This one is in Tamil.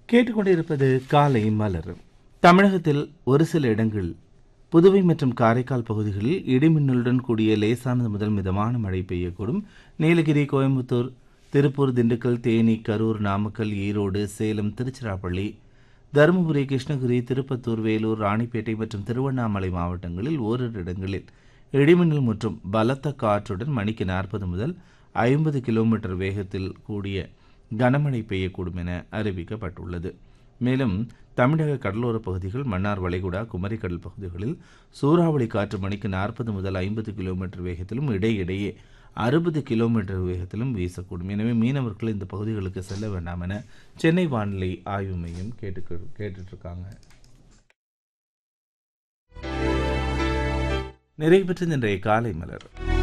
கேட்டுக்கொண்டிருப்பது காலை மலர் தமிழகத்தில் ஒரு சில இடங்கள் புதுவை மற்றும் காரைக்கால் பகுதிகளில் இடிமின்னலுடன் கூடிய லேசானது முதல் மிதமான மழை பெய்யக்கூடும் நீலகிரி கோயம்புத்தூர் திருப்பூர் திண்டுக்கல் தேனி கரூர் நாமக்கல் ஈரோடு சேலம் திருச்சிராப்பள்ளி தருமபுரி கிருஷ்ணகிரி திருப்பத்தூர் வேலூர் ராணிப்பேட்டை மற்றும் திருவண்ணாமலை மாவட்டங்களில் ஓரிரு இடங்களில் இடிமின்னல் மற்றும் பலத்த காற்றுடன் மணிக்கு நாற்பது முதல் ஐம்பது கிலோமீட்டர் வேகத்தில் கூடிய கனமழை பெய்யக்கூடும் என அறிவிக்கப்பட்டுள்ளது மேலும் தமிழக கடலோர பகுதிகள் மன்னார் வளைகுடா குமரிக்கடல் பகுதிகளில் சூறாவளி காற்று மணிக்கு நாற்பது முதல் ஐம்பது கிலோமீட்டர் வேகத்திலும் இடையிடையே அறுபது கிலோமீட்டர் வேகத்திலும் வீசக்கூடும் எனவே மீனவர்கள் இந்த பகுதிகளுக்கு செல்ல வேண்டாம் என சென்னை வானிலை ஆய்வு மையம் கேட்டு கேட்டுட்டு இருக்காங்க நிறைவு பெற்றது இன்றைய காலை மலர்